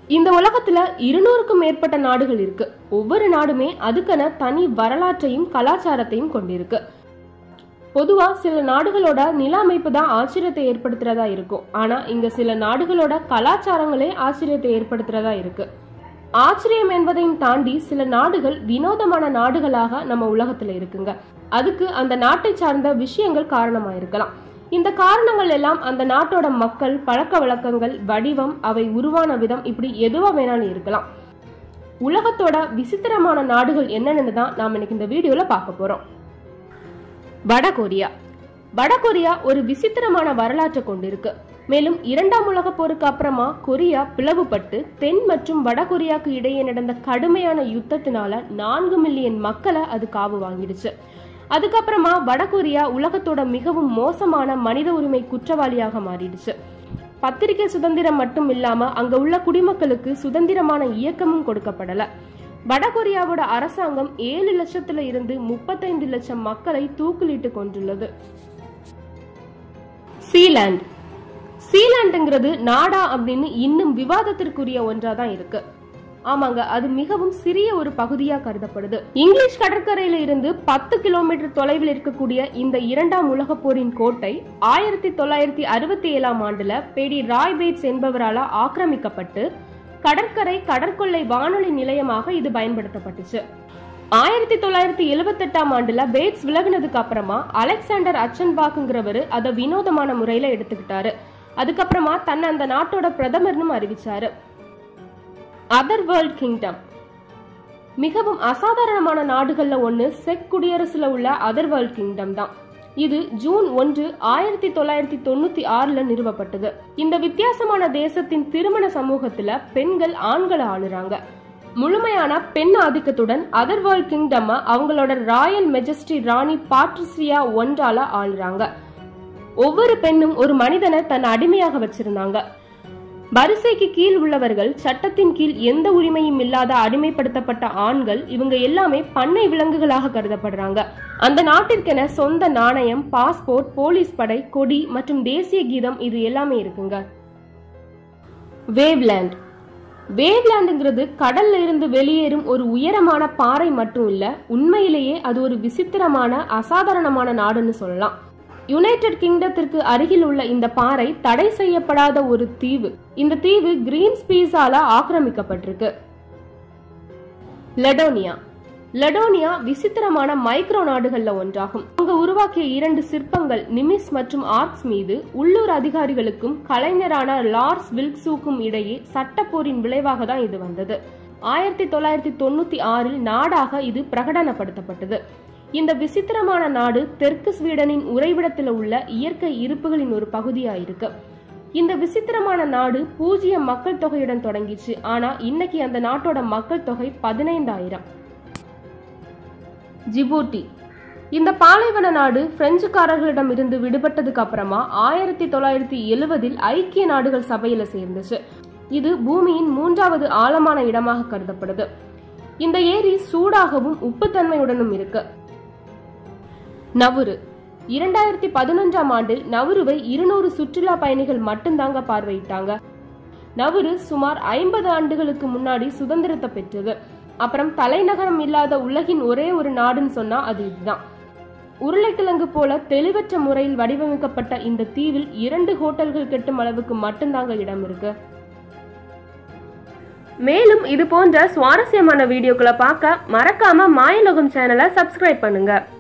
இந்த உலகத்துல இருநூறுக்கும் மேற்பட்ட நாடுகள் இருக்கு ஒவ்வொரு நாடுமே அதுக்கென தனி வரலாற்றையும் கலாச்சாரத்தையும் கொண்டிருக்கு பொதுவா சில நாடுகளோட நில அமைப்பு தான் ஆச்சரியத்தை ஏற்படுத்துறதா இருக்கும் ஆனா இங்க சில நாடுகளோட கலாச்சாரங்களே ஆச்சரியத்தை ஏற்படுத்துறதா இருக்கு ஆச்சரியம் என்பதையும் தாண்டி சில நாடுகள் வினோதமான நாடுகளாக நம்ம உலகத்துல இருக்குங்க அதுக்கு அந்த நாட்டை சார்ந்த விஷயங்கள் காரணமா இருக்கலாம் இந்த காரணங்கள் எல்லாம் அந்த நாட்டோட மக்கள் பழக்க வழக்கங்கள் வடிவம் அவை உருவான விதம் இப்படி எதுவா வேணாலும் இருக்கலாம் உலகத்தோட விசித்திரமான நாடுகள் என்னன்னு தான் நாம இன்னைக்கு இந்த வீடியோல பார்க்க போறோம் வடகொரியா வடகொரியா ஒரு விசித்திரமான வரலாற்றை கொண்டிருக்கு மேலும் இரண்டாம் உலகப் போருக்கு அப்புறமா கொரியா பிளவுபட்டு தென் மற்றும் வடகொரியாக்கு இடையே நடந்த கடுமையான யுத்தத்தினால நான்கு மில்லியன் மக்களை அது காவு வாங்கிடுச்சு அதுக்கப்புறமா வடகொரியா உலகத்தோட மிகவும் மோசமான மனித உரிமை குற்றவாளியாக மாறிடுச்சு பத்திரிகை சுதந்திரம் மட்டும் இல்லாம அங்க உள்ள குடிமக்களுக்கு சுதந்திரமான இயக்கமும் கொடுக்கப்படல வடகொரியாவோட அரசாங்கம் ஏழு லட்சத்துல இருந்து முப்பத்தைந்து லட்சம் மக்களை தூக்கிலிட்டு கொண்டுள்ளது சீலாண்ட் சீலாண்டுங்கிறது நாடா அப்படின்னு இன்னும் விவாதத்திற்குரிய ஒன்றா தான் இருக்கு ஆமாங்க அது மிகவும் சிறிய ஒரு பகுதியா கருதப்படுது இங்கிலீஷ் கடற்கரையில இருந்து பத்து கிலோமீட்டர் தொலைவில் இருக்கக்கூடிய இந்த இரண்டாம் உலகப் போரின் கோட்டை ஆயிரத்தி தொள்ளாயிரத்தி அறுபத்தி ஏழாம் ஆண்டுல பேடி ராய் பேட்ஸ் என்பவரால ஆக்கிரமிக்கப்பட்டு கடற்கரை கடற்கொள்ளை வானொலி நிலையமாக இது பயன்படுத்தப்பட்டுச்சு ஆயிரத்தி தொள்ளாயிரத்தி எழுபத்தெட்டாம் ஆண்டுல பேட்ஸ் விலகினதுக்கு அப்புறமா அலெக்சாண்டர் அச்சன்பாக்குங்கிறவரு அதை வினோதமான முறையில எடுத்துக்கிட்டாரு அதுக்கப்புறமா தன்னை அந்த நாட்டோட பிரதமர்னு அறிவிச்சாரு அதர் வேர்ல்ட் கிங்டம் மிகவும் அசாதாரணமான நாடுகள்ல ஒண்ணு செக் குடியரசுல உள்ள அதர் வேர்ல்ட் கிங்டம் தான் இது ஜூன் ஒன்று ஆயிரத்தி தொள்ளாயிரத்தி தொண்ணூத்தி ஆறுல நிறுவப்பட்டது இந்த வித்தியாசமான தேசத்தின் திருமண சமூகத்துல பெண்கள் ஆண்களை ஆளுறாங்க முழுமையான பெண் ஆதிக்கத்துடன் அதர் வேர்ல்ட் கிங்டம் அவங்களோட ராயல் மெஜஸ்டி ராணி பாட்ரிசியா ஒன்றால ஆளுறாங்க ஒவ்வொரு பெண்ணும் ஒரு மனிதனை தன் அடிமையாக வச்சிருந்தாங்க வரிசைக்கு கீழ் உள்ளவர்கள் சட்டத்தின் கீழ் எந்த உரிமையும் இல்லாத அடிமைப்படுத்தப்பட்ட ஆண்கள் இவங்க எல்லாமே பண்ணை விலங்குகளாக கருதப்படுறாங்க அந்த நாட்டிற்கென சொந்த நாணயம் பாஸ்போர்ட் போலீஸ் படை கொடி மற்றும் தேசிய கீதம் இது எல்லாமே இருக்குங்க வேவ்லேண்ட் வேவ்லேண்டுங்கிறது கடல்ல இருந்து வெளியேறும் ஒரு உயரமான பாறை மட்டும் இல்ல உண்மையிலேயே அது ஒரு விசித்திரமான அசாதாரணமான நாடுன்னு சொல்லலாம் யுனைடெட் கிங்டத்திற்கு அருகில் உள்ள இந்த பாறை தடை செய்யப்படாத ஒரு தீவு இந்த தீவு கிரீன் ஸ்பீஸால ஆக்கிரமிக்கப்பட்டிருக்கு லெடோனியா லெடோனியா விசித்திரமான மைக்ரோ நாடுகள்ல ஒன்றாகும் அங்க உருவாக்கிய இரண்டு சிற்பங்கள் நிமிஸ் மற்றும் ஆர்க்ஸ் மீது உள்ளூர் அதிகாரிகளுக்கும் கலைஞரான லார்ஸ் வில்க்ஸுக்கும் இடையே சட்டப்போரின் விளைவாக தான் இது வந்தது ஆயிரத்தி தொள்ளாயிரத்தி தொண்ணூத்தி ஆறில் நாடாக இது பிரகடனப்படுத்தப்பட்டது இந்த விசித்திரமான நாடு தெற்கு ஸ்வீடனின் உறைவிடத்தில் உள்ள இயற்கை இருப்புகளின் ஒரு பகுதியா இருக்கு இந்த விசித்திரமான நாடு பூஜ்ஜியம் மக்கள் தொகையுடன் தொடங்கிச்சு ஆனா இன்னைக்கு அந்த நாட்டோட மக்கள் தொகை பதினைந்தாயிரம் ஜிபூட்டி இந்த பாலைவன நாடு பிரெஞ்சுக்காரர்களிடம் இருந்து விடுபட்டதுக்கு அப்புறமா ஆயிரத்தி தொள்ளாயிரத்தி எழுவதில் ஐக்கிய நாடுகள் சபையில சேர்ந்துச்சு இது பூமியின் மூன்றாவது ஆழமான இடமாக கருதப்படுது இந்த ஏரி சூடாகவும் உப்புத்தன்மையுடனும் இருக்கு நவுரு இரண்டாயிரத்தி பதினொன்றாம் ஆண்டில் நவுருவை இருநூறு சுற்றுலா பயணிகள் மட்டும்தாங்க பார்வையிட்டாங்க நவுரு சுமார் ஐம்பது ஆண்டுகளுக்கு முன்னாடி சுதந்திரத்தை பெற்றது அப்புறம் தலைநகரம் இல்லாத உலகின் ஒரே ஒரு நாடுன்னு சொன்னா அது இதுதான் உருளைக்கிழங்கு போல தெளிவற்ற முறையில் வடிவமைக்கப்பட்ட இந்த தீவில் இரண்டு ஹோட்டல்கள் கெட்டும் அளவுக்கு மட்டும்தாங்க இடம் இருக்கு மேலும் இது போன்ற சுவாரஸ்யமான வீடியோக்களை பார்க்க மறக்காம மாயலோகம் சேனலை சப்ஸ்கிரைப் பண்ணுங்க